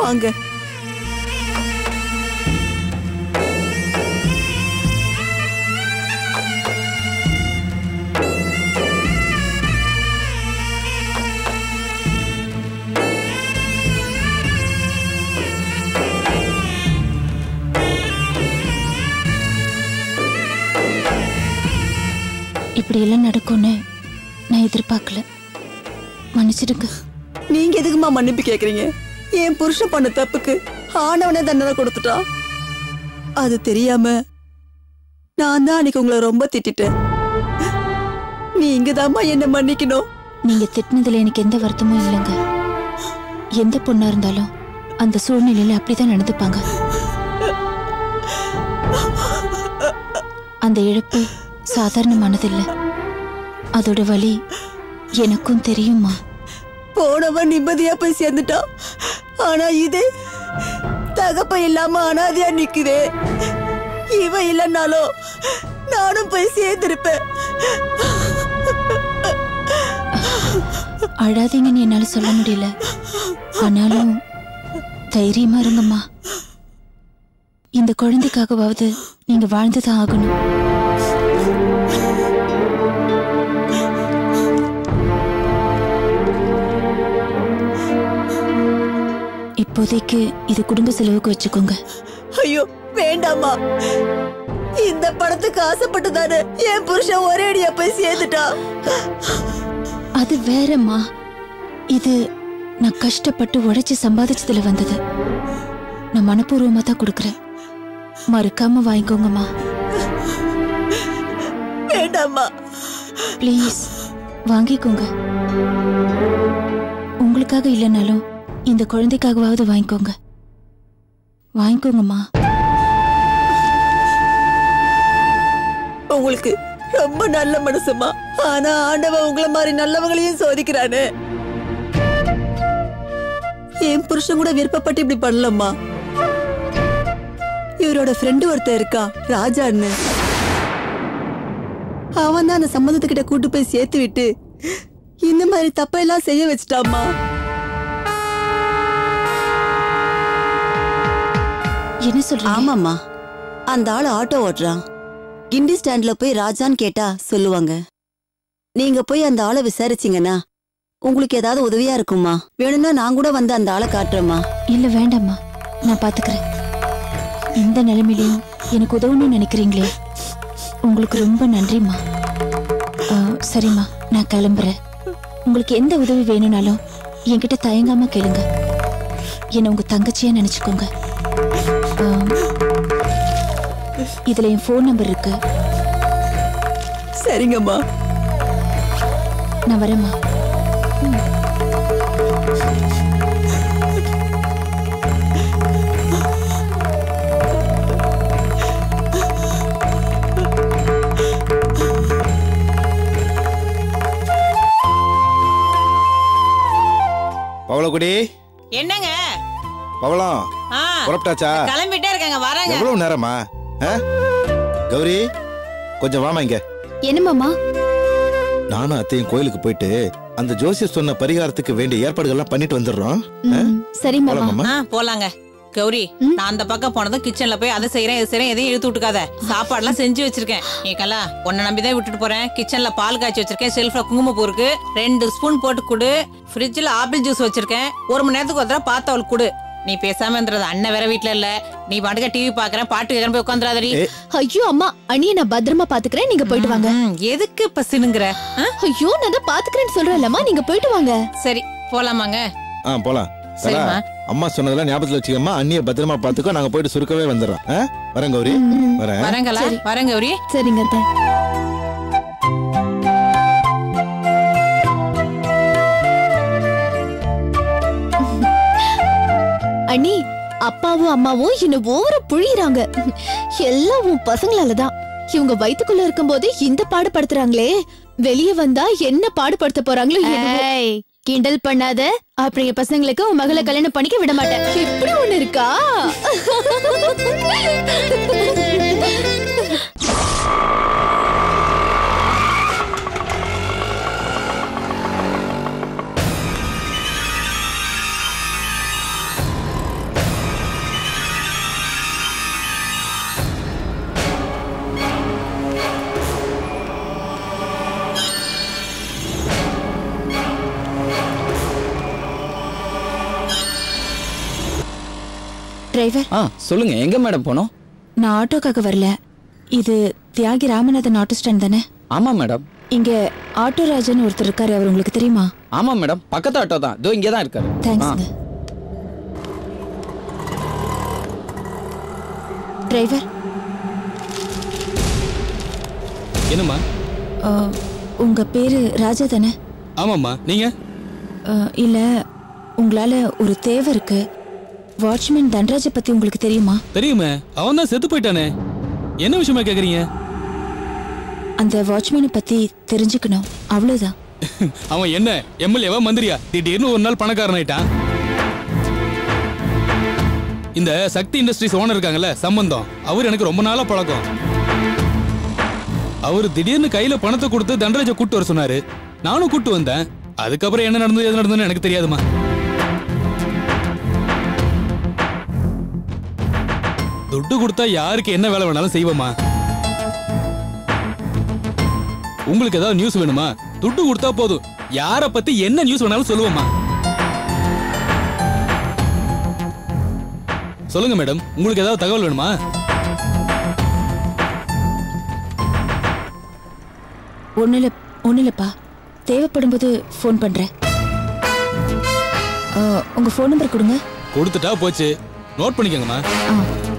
வாங்க இப்படி எல்லாம் நடக்கும்னு நான் எதிர்பார்க்கல மன்னிச்சிடுங்க நீங்க எதுக்குமா மன்னிப்பு கேக்குறீங்க என் புருஷன் பண்ண தப்புக்கு ஆனவனே தண்டனை கொடுத்துட்டான் அது தெரியாம நான் தான் அன்னைக்கு உங்களை ரொம்ப திட்டிட்டேன் நீங்க தாம்மா என்ன மன்னிக்கணும் நீங்க திட்டினதுல எனக்கு எந்த வருத்தமும் இல்லைங்க எந்த பொண்ணா இருந்தாலும் அந்த சூழ்நிலையில அப்படிதான் நடந்துப்பாங்க அந்த இழப்பு சாதாரணமானதில்ல அதோட வலி எனக்கும் தெரியுமா போனவன் நிம்மதியா போய் சேர்ந்துட்டான் ஆனா இது தகப்ப இல்லாம அனாதையா நிக்குதே இவ இல்லைன்னாலும் நானும் போய் சேர்ந்திருப்பேன் அழாதீங்கன்னு என்னால சொல்ல முடியல ஆனாலும் தைரியமா இருங்கம்மா இந்த குழந்தைக்காகவாவது நீங்க வாழ்ந்துதான் ஆகணும் இப்போதைக்கு இது குடும்ப செலவுக்கு வச்சுக்கோங்க ஐயோ வேண்டாமா இந்த படத்துக்கு ஆசைப்பட்டு தானே என் புருஷன் ஒரே அடியா போய் சேர்ந்துட்டான் அது வேறம்மா இது நான் கஷ்டப்பட்டு உழைச்சு சம்பாதிச்சதுல வந்தது நான் மனப்பூர்வமா தான் கொடுக்கறேன் மறுக்காம வாங்கிக்கோங்கம்மா வேண்டாமா ப்ளீஸ் வாங்கிக்கோங்க உங்களுக்காக இல்லைனாலும் இந்த குழந்தைக்காகவாவது வாங்கிக்கோங்க வாங்கிக்கோங்கம்மா உங்களுக்கு ரொம்ப நல்ல மனசுமா ஆனா ஆண்டவன் உங்கள மாதிரி நல்லவங்களையும் சோதிக்கிறானே என் புருஷன் கூட விருப்பப்பட்டு இப்படி பண்ணலம்மா இவரோட ஃப்ரெண்டு ஒருத்தன் இருக்கான் ராஜான்னு அவன் தான் அந்த சம்மந்தத்துக்கிட்ட கூட்டு போய் சேர்த்து விட்டு இந்த மாதிரி தப்பெல்லாம் செய்ய வச்சுட்டாம்மா என்ன சொல்றீங்க ஆமாம்மா அந்த ஆள் ஆட்டோ ஓட்டுறான் கிண்டி ஸ்டாண்ட்ல போய் ராஜான்னு கேட்டா சொல்லுவாங்க நீங்க போய் அந்த ஆளை விசாரிச்சீங்கன்னா உங்களுக்கு ஏதாவது உதவியா இருக்குமா வேணும்னா நான் கூட வந்து அந்த ஆளை காட்டுறேம்மா இல்ல வேண்டாம்மா நான் பாத்துக்கிறேன் இந்த நிலைமையிலையும் எனக்கு உதவணும்னு நினைக்கிறீங்களே உங்களுக்கு ரொம்ப நன்றிம்மா ஆ, சரிம்மா நான் கிளம்புறேன் உங்களுக்கு எந்த உதவி வேணும்னாலும் என்கிட்ட தயங்காம கேளுங்க என்னை உங்க தங்கச்சியா நினைச்சுக்கோங்க ஆ, இதுல என் ஃபோன் நம்பர் இருக்கு சரிங்கம்மா நான் வரேம்மா பவளக்குடி என்னங்க பவளம் ஆ புறப்பட்டாச்சா கிளம்பிட்டே இருக்காங்க வராங்க எவ்வளவு நேரமா ஆ? கௌரி கொஞ்சம் வாமா இங்க என்னமாமா நானும் அத்தையும் கோயிலுக்கு போயிட்டு அந்த ஜோசியர் சொன்ன பரிகாரத்துக்கு வேண்டிய ஏற்பாடுகள்லாம் பண்ணிட்டு வந்துடுறோம் ஆ? சரி மாமா போலாமாம்மா? ஆ போலாங்க கௌரி நான் அந்த பக்கம் போனதும் கிச்சன்ல போய் அதை செய்யறேன் இது செய்யறேன் எதையும் இழுத்து விட்டுக்காத சாப்பாடுலாம் செஞ்சு வச்சிருக்கேன் ஏக்கலா உன்னை நம்பி தான் விட்டுட்டு போறேன் கிச்சன்ல பால் காய்ச்சி வச்சிருக்கேன் செல்ஃப்ல குங்குமப்பூ இருக்கு ரெண்டு ஸ்பூன் போட்டு கொடு ஃப்ரிட்ஜ்ல ஆப்பிள் ஜூஸ் வச்சிருக்கேன் ஒரு மணி நேரத்துக்கு ஒரு தடவை பார்த்து அவளுக்கு கொடு நீ பேசாம இருந்தது அண்ணன் வேற வீட்ல இல்ல நீ பாட்டுக்க டிவி பாக்குறேன் பாட்டு கேட்கறேன் போய் உட்காந்துராதடி ஏ, ஐயோ அம்மா அண்ணிய நான் பத்திரமா பாத்துக்கிறேன் நீங்க போயிட்டு வாங்க எதுக்கு இப்ப சினுங்கிற ஆ? ஐயோ நான் தான் பாத்துக்கிறேன்னு சொல்றேன்லம்மா நீங்க போயிட்டு வாங்க சரி போலாமாங்க ஆ போலாம் சரா சரிம்மா. அம்மா சொன்னதெல்லாம் ஞாபகத்துல வச்சுக்கம்மா அண்ணிய பத்திரமா பாத்துக்கோ நாங்க போயிட்டு சுருக்கவே வந்துடுறோம் ஆ? வரேன் கௌரி வரேன் வரங்களா வரேன் கௌரி சரிங்க அத்தை. அண்ணி அப்பாவும் அம்மாவும் என்ன ஓவர புழியறாங்க எல்லாம் உன் பசங்களாலதான் இவங்க வயித்துக்குள்ள இருக்கும்போது இந்த பாடுபடுத்துறாங்களே வெளிய வந்தா என்ன பாடுபடுத்த போறாங்களோ என்னவோ. கிண்டல் பண்ணாத அப்புறம் என் பசங்களுக்கு உன் மகளை கல்யாணம் பண்ணிக்க விட மாட்டேன் இப்படி ஒண்ணு இருக்கா டிரைவர் ஆ சொல்லுங்க எங்க மேடம் போனோம் நான் ஆட்டோக்காக வரல இது தியாகி ராமநாதன் ஆட்டோ ஸ்டாண்ட் தானே ஆமா மேடம் இங்க ஆட்டோ ராஜன் ஒருத்தர் இருக்காரு அவர் உங்களுக்கு தெரியுமா ஆமா மேடம் பக்கத்து ஆட்டோ தான் இதோ இங்கே தான் இருக்காரு ஆ, தேங்க்ஸ்ங்க டிரைவர் என்னம்மா ஆ, உங்க பேரு ராஜா தானே ஆமாம்மா நீங்க ஆ, இல்ல உங்களால ஒரு தேவை இருக்கு வாட்ச்மேன் தன்ராஜை பத்தி உங்களுக்கு தெரியுமா தெரியுமே அவன் தான் செத்து போயிட்டானே என்ன விஷயமா கேக்குறீங்க அந்த வாட்ச்மேனை பத்தி தெரிஞ்சுக்கணும் அவ்வளவுதான் அவன் என்ன எம்எல்ஏவா மந்திரியா திடீர்னு ஒரு நாள் பணக்காரன் ஆயிட்டான் இந்த சக்தி இண்டஸ்ட்ரீஸ் ஓனர் இருக்காங்கல்ல சம்பந்தம் அவர் எனக்கு ரொம்ப நாளா பழக்கம் அவர் திடீர்னு கையில பணத்தை கொடுத்து தண்டராஜை கூட்டு வர சொன்னாரு நானும் கூட்டு வந்தேன் அதுக்கப்புறம் என்ன நடந்தது எது நடந்ததுன்னு எனக்கு தெரியாதுமா துட்டு கொடுத்தா யாருக்கு என்ன வேலை வேணாலும் செய்வோமா உங்களுக்கு ஏதாவது நியூஸ் வேணுமா துட்டு கொடுத்தா போதும் யார பத்தி என்ன நியூஸ் வேணாலும் சொல்லுவோமா சொல்லுங்க மேடம் உங்களுக்கு ஏதாவது தகவல் வேணுமா ஒண்ணு இல்ல ஒண்ணு இல்லப்பா தேவைப்படும் போது ஃபோன் பண்றேன் ஆ, உங்க ஃபோன் நம்பர் கொடுங்க கொடுத்துட்டா போச்சு நோட் பண்ணிக்கோங்கம்மா ஆ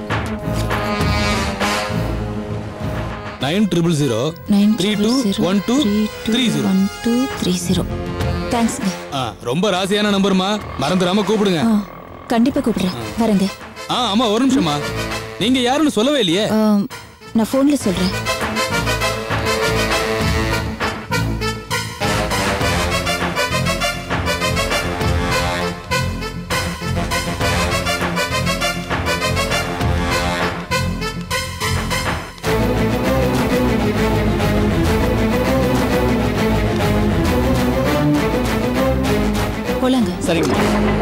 nine triple zero nine three two one two three zero one two three zero தேங்க்ஸ்ங்க ரொம்ப ராசியான நம்பர்மா மறந்துடாம கூப்பிடுங்க ஆ கண்டிப்பா கூப்பிடுறேன் வரேங்க ஆ ஆமா ஒரு நிமிஷமா நீங்க யாருன்னு சொல்லவே இல்லையே ஆ, நான் ஃபோன்ல சொல்றேன் போலாங்க சரிங்க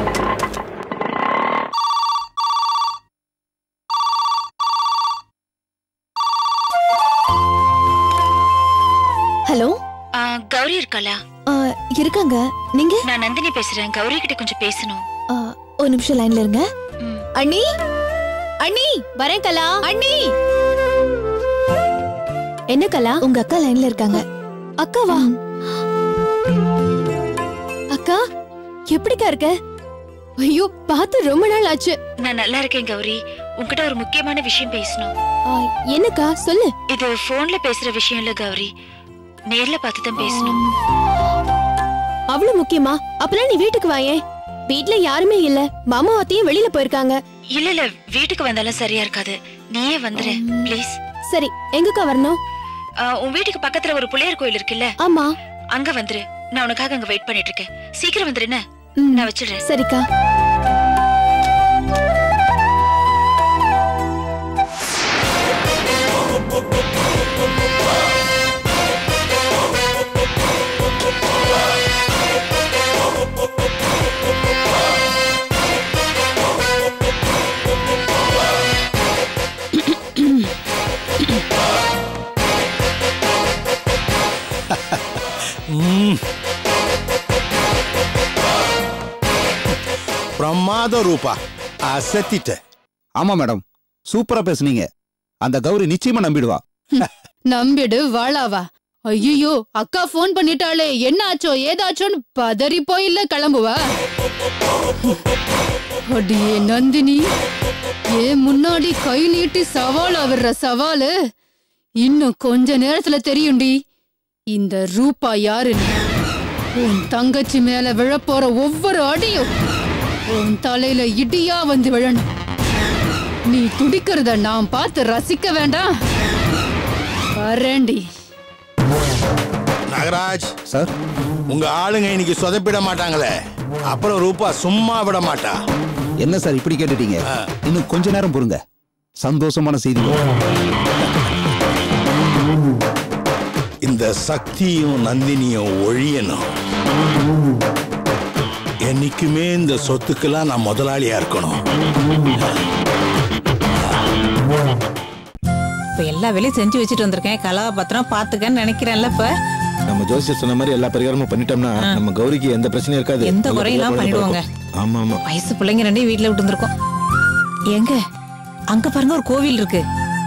ஹலோ கௌரி இருக்காளா ஆ, இருக்காங்க நீங்க நான் நந்தினி பேசுறேன் கௌரி கிட்ட கொஞ்சம் பேசணும் ஆ, ஒரு நிமிஷம் லைன்ல இருங்க அண்ணி அண்ணி வரேன் கலா அண்ணி என்ன கலா உங்க அக்கா லைன்ல இருக்காங்க அக்காவா அக்கா எப்படிக்கா இருக்க ஐயோ பார்த்து ரொம்ப நாள் ஆச்சு நான் நல்லா இருக்கேன் கௌரி உன்கிட்ட ஒரு முக்கியமான விஷயம் பேசணும் ஆ, என்னக்கா சொல்லு இது போன்ல பேசுற விஷயம் இல்ல கௌரி நேர்ல பார்த்து தான் பேசணும் அவ்வளவு முக்கியமா அப்பலாம் நீ வீட்டுக்கு வாயேன் வீட்ல யாருமே இல்ல மாமா அத்தையும் வெளியில போயிருக்காங்க இல்ல இல்ல வீட்டுக்கு வந்தாலும் சரியா இருக்காது நீயே வந்துரு ப்ளீஸ் சரி எங்கக்கா வரணும் உன் வீட்டுக்கு பக்கத்துல ஒரு புள்ளையார் கோயில் இருக்குல்ல ஆமா அங்க வந்துரு நான் உனக்காக அங்க வெயிட் பண்ணிட்டு இருக்கேன் சீக்கிரம் வந்துரு என்ன ம், நான் வச்சிடுறேன் சரிக்கா பிரமாத ரூபா அசத்திட்ட ஆமா மேடம் சூப்பரா பேசுனீங்க அந்த கௌரி நிச்சயமா நம்பிடுவா நம்பிடு வாழாவா ஐயோ அக்கா ஃபோன் பண்ணிட்டாளே என்ன ஆச்சோ ஏதாச்சோன்னு பதறி போயில்ல கிளம்புவா அடியே நந்தினி ஏன் முன்னாடி கை நீட்டி சவால் விடுற சவாலு இன்னும் கொஞ்ச நேரத்துல தெரியும்டி இந்த ரூபா யாருன்னு உன் தங்கச்சி மேல விழப்போற ஒவ்வொரு அடியும் உன் தலையில இடியா வந்து விழணும் நீ துடிக்கிறத நான் பார்த்து ரசிக்க வேண்டாம் வரேண்டி நாகராஜ் சார் உங்க ஆளுங்க இன்னைக்கு சொதப்பிட மாட்டாங்களே அப்புறம் ரூபா சும்மா விட மாட்டா என்ன சார் இப்படி கேட்டுட்டீங்க இன்னும் கொஞ்ச நேரம் பொறுங்க சந்தோஷமான செய்தி இந்த சக்தியும் நந்தினியும் ஒழியணும் என்னைக்குமே இந்த சொத்துக்கெல்லாம் நான் முதலாளியா இருக்கணும் இப்ப எல்லா வேலையும் செஞ்சு வச்சுட்டு வந்திருக்கேன் கலாபத்திரம் பாத்துக்கன்னு நினைக்கிறேன்ல இப்ப நம்ம ஜோசியர் சொன்ன மாதிரி எல்லா பரிகாரமும் பண்ணிட்டோம்னா நம்ம கௌரிக்கு எந்த பிரச்சனையும் இருக்காது எந்த நல்லபடியா குறையெல்லாம் குழந்தை பண்ணிடுவாங்க. பிறக்கும். ஆமா ஆமா வயசு பிள்ளைங்க ரெண்டையும் வீட்டுல விட்டு இருந்திருக்கோம் எங்க அங்க பாருங்க ஒரு கோவில் இருக்கு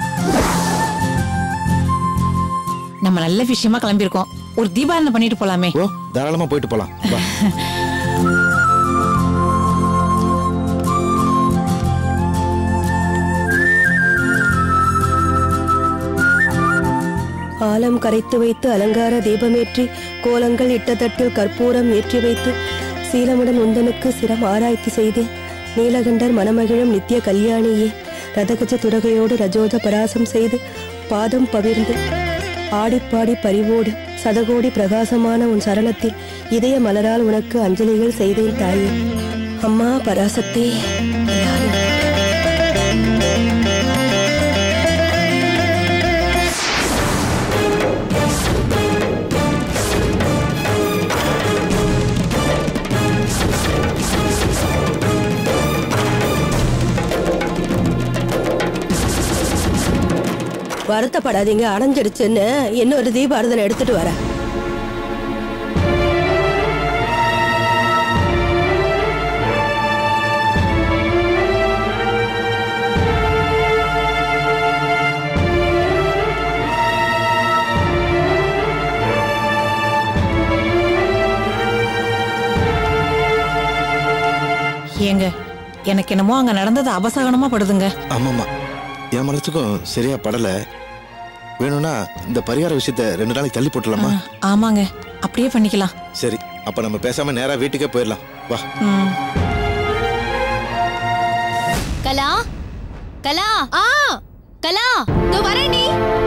நம்ம நல்ல விஷயமா கிளம்பியிருக்கோம் ஒரு தீபாவளி பண்ணிட்டு போலாமே ஓ தாராளமா போயிட்டு போலாம் வா ஆலம் கரைத்து வைத்து அலங்கார தீபமேற்றி கோலங்கள் இட்ட தட்டில் கற்பூரம் ஏற்றி வைத்து சீலமுடன் உந்தனுக்கு சிரம் ஆராய்ச்சி செய்தேன் நீலகண்டர் மணமகிழும் நித்திய கல்யாணியே ரதகஜ துரகையோடு ரஜோத பராசம் செய்து பாதம் பகிர்ந்து ஆடிப்பாடி பரிவோடு சதகோடி பிரகாசமான உன் சரணத்தில் இதய மலரால் உனக்கு அஞ்சலிகள் செய்தேன் தாயே அம்மா பராசக்தி எல்லாரும் வருத்தப்படாதீங்க அடைஞ்சிடுச்சுன்னு இன்னொரு தீபாரதனை எடுத்துட்டு வரேன் ஏங்க எனக்கு என்னமோ அங்க நடந்தது அபசகனமா படுதுங்க ஆமாமா என் மனசுக்கும் சரியா படல வேணும்னா இந்த பரிகார விஷயத்த ரெண்டு நாளைக்கு தள்ளி போட்டுலாமா ஆமாங்க அப்படியே பண்ணிக்கலாம் சரி அப்ப நம்ம பேசாம நேரா வீட்டுக்கே போயிடலாம் வா ம். கலா கலா ஆ கலா இதோ வரேன் நீ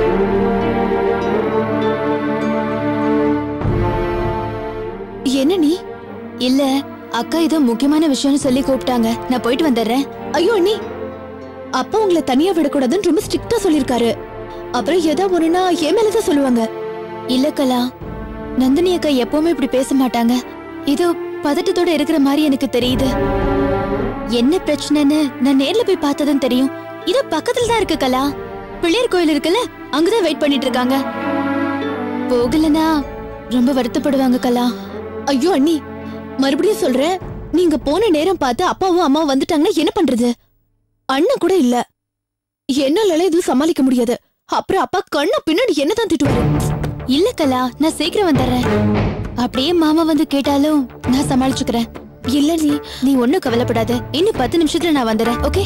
என்ன நீ இல்ல அக்கா ஏதோ முக்கியமான விஷயம்னு சொல்லி கூப்பிட்டாங்க நான் போயிட்டு வந்துடுறேன் ஐயோ அண்ணி அப்பா உங்களை தனியா விடக்கூடாதுன்னு ரொம்ப ஸ்ட்ரிக்டா சொல்லிருக்காரு அப்புறம் ஏதோ ஒண்ணுனா என் மேலதான் சொல்லுவாங்க இல்ல கலா நந்தினி அக்கா எப்பவுமே இப்படி பேச மாட்டாங்க ஏதோ பதட்டத்தோட இருக்கிற மாதிரி எனக்கு தெரியுது என்ன பிரச்சனைன்னு நான் நேர்ல போய் பார்த்ததும் தெரியும் இதோ பக்கத்துல தான் இருக்கு கலா பிள்ளையார் கோயில் இருக்குல்ல அங்கதான் வெயிட் பண்ணிட்டு இருக்காங்க போகலனா ரொம்ப வருத்தப்படுவாங்க கலா ஐயோ அண்ணி மறுபடியும் சொல்றேன் நீங்க போன நேரம் பார்த்து அப்பாவும் அம்மாவும் வந்துட்டாங்கன்னா என்ன பண்றது அண்ணன் கூட இல்ல என்னால எதுவும் சமாளிக்க முடியாது அப்புறம் அப்பா கண்ண பின்னாடி என்னதான் திட்டுவாரு இல்ல கலா நான் சீக்கிரம் வந்துடுறேன் அப்படியே மாமா வந்து கேட்டாலும் நான் சமாளிச்சுக்கிறேன் இல்ல நீ நீ ஒண்ணும் கவலைப்படாத இன்னும் பத்து நிமிஷத்துல நான் வந்துடுறேன் ஓகே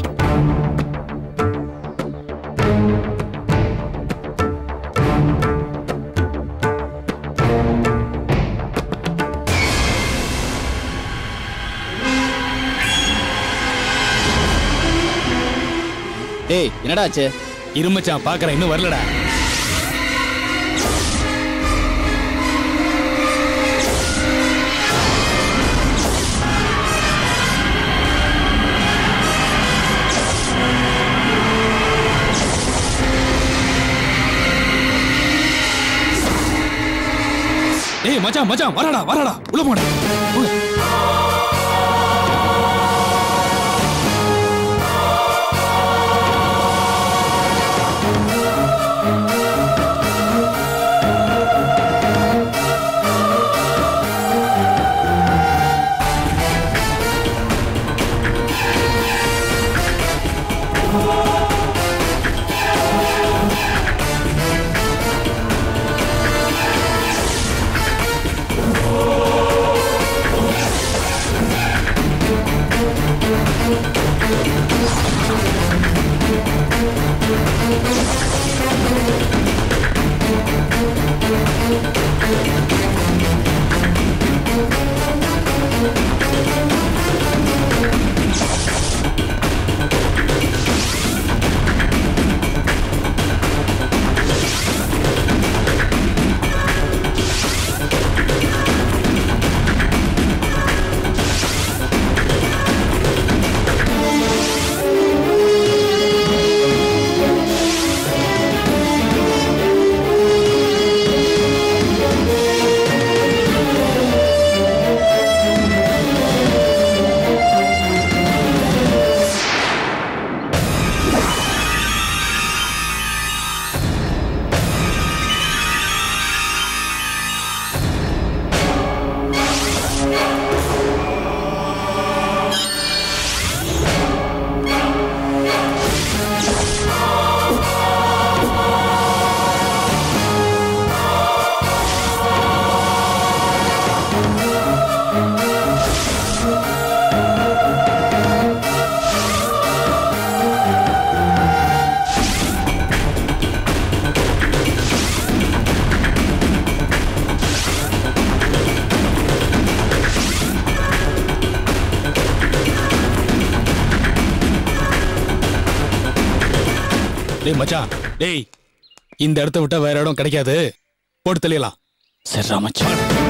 டேய் என்னடா ஆச்சு இருமச்சான் பாக்குறேன் இன்னும் வரலடா ஏய் மச்சான் மச்சான் வரடா வரடா உள்ள போடா உள்ள. மச்சான் டேய் இந்த இடத்த விட்டா வேற இடம் கிடைக்காது போட்டு தெளியலாம் சரிடா மச்சான்